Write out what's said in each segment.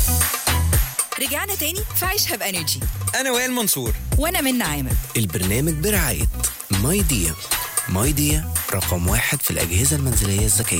رجعنا تاني في عيشها بانرجي انا وائل منصور وانا من عامر البرنامج برعاية ماي ديا ماي ديا رقم واحد في الأجهزة المنزلية الذكية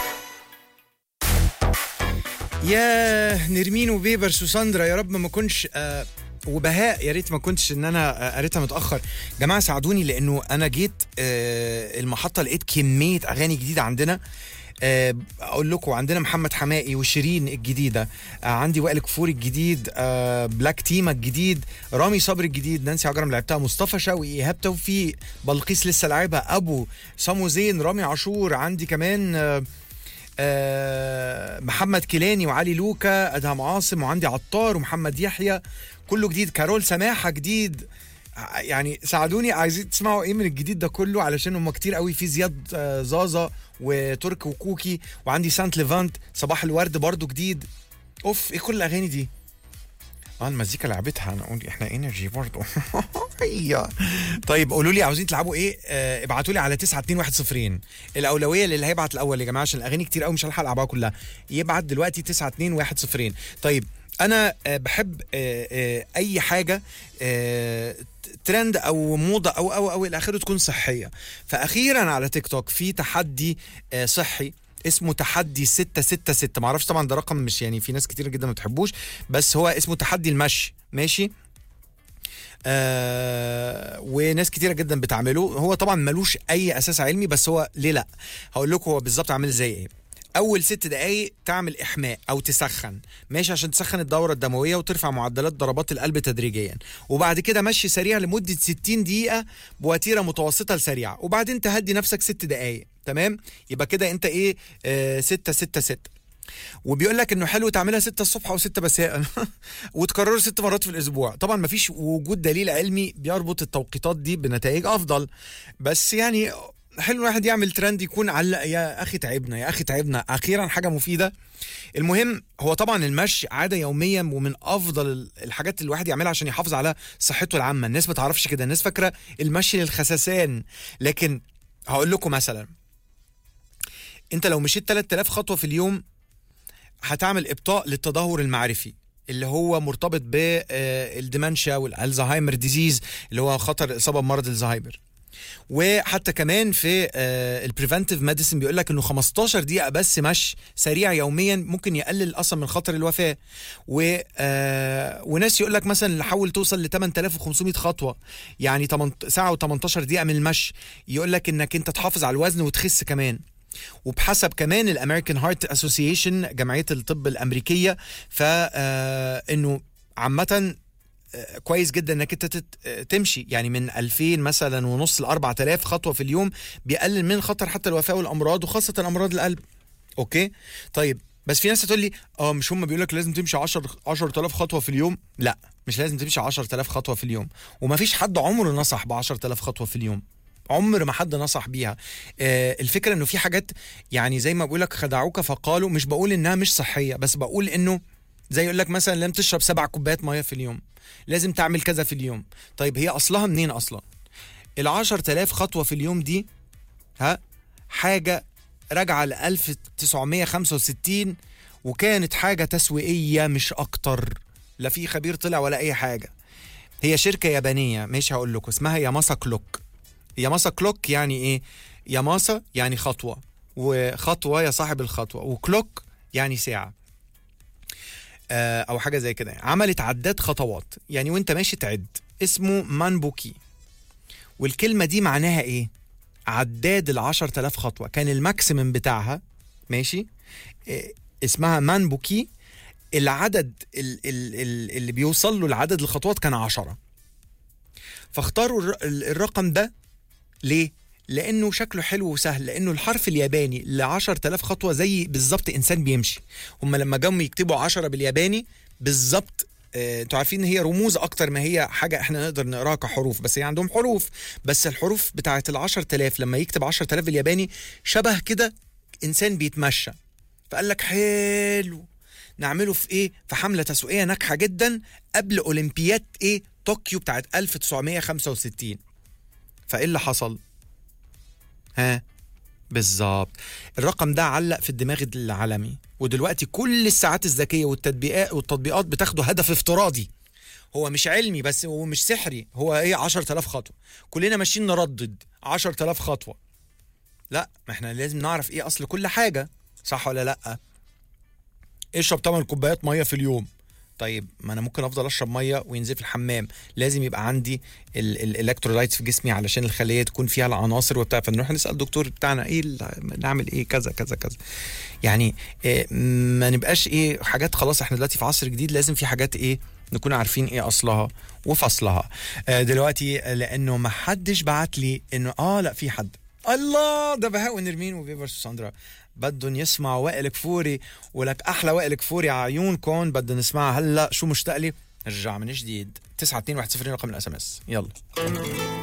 يا نرمين وبيبرس وساندرا يا رب ما كنتش آه وبهاء يا ريت ما كنتش ان انا آه، قريتها متاخر جماعه ساعدوني لانه انا جيت آه المحطه لقيت كميه اغاني جديده عندنا آه اقول لكم عندنا محمد حمائي وشيرين الجديده آه عندي وائل كفوري الجديد آه بلاك تيما الجديد رامي صبري الجديد نانسي عجرم لعبتها مصطفى شوقي ايهاب توفيق بلقيس لسه لعبها ابو سامو زين رامي عاشور عندي كمان آه آه، محمد كيلاني وعلي لوكا ادهم عاصم وعندي عطار ومحمد يحيى كله جديد كارول سماحه جديد ع- يعني ساعدوني عايزين تسمعوا ايه من الجديد ده كله علشان هم كتير قوي في زياد آه، زازا وترك وكوكي وعندي سانت ليفانت صباح الورد برضو جديد اوف ايه كل الاغاني دي اه المزيكا لعبتها انا اقول احنا انرجي برضو هي طيب قولوا لي عاوزين تلعبوا ايه آه ابعتوا لي على 92102 الاولويه للي هيبعت الاول يا جماعه عشان الاغاني كتير قوي مش هلحق العبها كلها يبعت دلوقتي 92102 طيب انا آه بحب آه آه اي حاجه آه ترند او موضه او او او الى اخره تكون صحيه فاخيرا على تيك توك في تحدي آه صحي اسمه تحدي 666 معرفش طبعا ده رقم مش يعني في ناس كتير جدا ما بتحبوش بس هو اسمه تحدي المشي ماشي آه وناس كتيره جدا بتعمله هو طبعا ملوش اي اساس علمي بس هو ليه لا هقول لكم هو بالظبط عامل زي ايه اول ست دقايق تعمل احماء او تسخن ماشي عشان تسخن الدوره الدمويه وترفع معدلات ضربات القلب تدريجيا وبعد كده مشي سريع لمده 60 دقيقه بوتيره متوسطه لسريعه وبعدين تهدي نفسك ست دقايق تمام يبقى كده انت ايه آه ستة ستة ستة وبيقول لك انه حلو تعملها 6 الصبح او 6 مساء وتكرره ست مرات في الاسبوع طبعا مفيش وجود دليل علمي بيربط التوقيتات دي بنتائج افضل بس يعني حلو الواحد يعمل ترند يكون علق يا اخي تعبنا يا اخي تعبنا اخيرا حاجه مفيده المهم هو طبعا المشي عاده يوميه ومن افضل الحاجات اللي الواحد يعملها عشان يحافظ على صحته العامه الناس ما تعرفش كده الناس فاكره المشي للخسسان لكن هقول لكم مثلا انت لو مشيت 3000 خطوه في اليوم هتعمل ابطاء للتدهور المعرفي اللي هو مرتبط بالدمنشا والالزهايمر ديزيز اللي هو خطر الاصابه بمرض الزهايمر وحتى كمان في البريفنتيف ميديسن بيقول لك انه 15 دقيقه بس مشي سريع يوميا ممكن يقلل اصلا من خطر الوفاه و آه، وناس يقول لك مثلا حاول توصل ل 8500 خطوه يعني 8 ساعه و18 دقيقه من المشي يقول لك انك انت تحافظ على الوزن وتخس كمان وبحسب كمان الامريكان هارت اسوسيشن جمعيه الطب الامريكيه فانه عامه آه، كويس جدا انك انت تت- آه، تمشي يعني من 2000 مثلا ونص ل 4000 خطوه في اليوم بيقلل من خطر حتى الوفاه والامراض وخاصه امراض القلب اوكي طيب بس في ناس هتقول لي اه مش هم بيقول لك لازم تمشي 10 10000 خطوه في اليوم لا مش لازم تمشي 10000 خطوه في اليوم ومفيش حد عمره نصح ب 10000 خطوه في اليوم عمر ما حد نصح بيها آه الفكره انه في حاجات يعني زي ما بقول لك خدعوك فقالوا مش بقول انها مش صحيه بس بقول انه زي يقول لك مثلا لازم تشرب سبع كوبايات ميه في اليوم لازم تعمل كذا في اليوم طيب هي اصلها منين اصلا ال 10000 خطوه في اليوم دي ها حاجه راجعه ل 1965 وكانت حاجه تسويقيه مش اكتر لا في خبير طلع ولا اي حاجه هي شركه يابانيه مش هقول لكم اسمها ياماسا كلوك ياماسا كلوك يعني ايه ياماسا يعني خطوه وخطوه يا صاحب الخطوه وكلوك يعني ساعه آه، او حاجه زي كده عملت عداد خطوات يعني وانت ماشي تعد اسمه مانبوكي والكلمه دي معناها ايه عداد ال 10000 خطوه كان الماكسيمم بتاعها ماشي إيه اسمها مانبوكي العدد ال- ال- ال- اللي بيوصل له العدد الخطوات كان 10 فاختاروا الر- ال- الرقم ده ليه؟ لانه شكله حلو وسهل لانه الحرف الياباني ل 10000 خطوه زي بالظبط انسان بيمشي هم لما جم يكتبوا 10 بالياباني بالظبط آه، انتوا عارفين ان هي رموز اكتر ما هي حاجه احنا نقدر نقراها كحروف بس هي عندهم حروف بس الحروف بتاعت ال 10000 لما يكتب 10000 بالياباني شبه كده انسان بيتمشى فقال لك حلو نعمله في ايه في حمله تسويقيه ناجحه جدا قبل اولمبياد ايه طوكيو بتاعت 1965 فايه اللي حصل ها بالظبط الرقم ده علق في الدماغ العالمي ودلوقتي كل الساعات الذكيه والتطبيقات والتطبيقات بتاخده هدف افتراضي هو مش علمي بس هو مش سحري هو ايه 10000 خطوه كلنا ماشيين نردد 10000 خطوه لا ما احنا لازم نعرف ايه اصل كل حاجه صح ولا لا اشرب 8 كوبايات ميه في اليوم طيب ما انا ممكن افضل اشرب ميه وينزل في الحمام لازم يبقى عندي الالكترولايتس في جسمي علشان الخليه تكون فيها العناصر وبتاع فنروح نسال الدكتور بتاعنا ايه ال- نعمل ايه كذا كذا كذا يعني إيه ما نبقاش ايه حاجات خلاص احنا دلوقتي في عصر جديد لازم في حاجات ايه نكون عارفين ايه اصلها وفصلها آه دلوقتي آه، لانه ما حدش بعت لي انه اه لا في حد الله ده بهاء ونرمين وفيفرس وساندرا بدهم يسمعوا وائل كفوري ولك احلى وائل كفوري على عيونكم بدنا نسمعها هلا شو مشتاق لي نرجع من جديد 9 2 1 0 رقم الاس ام اس يلا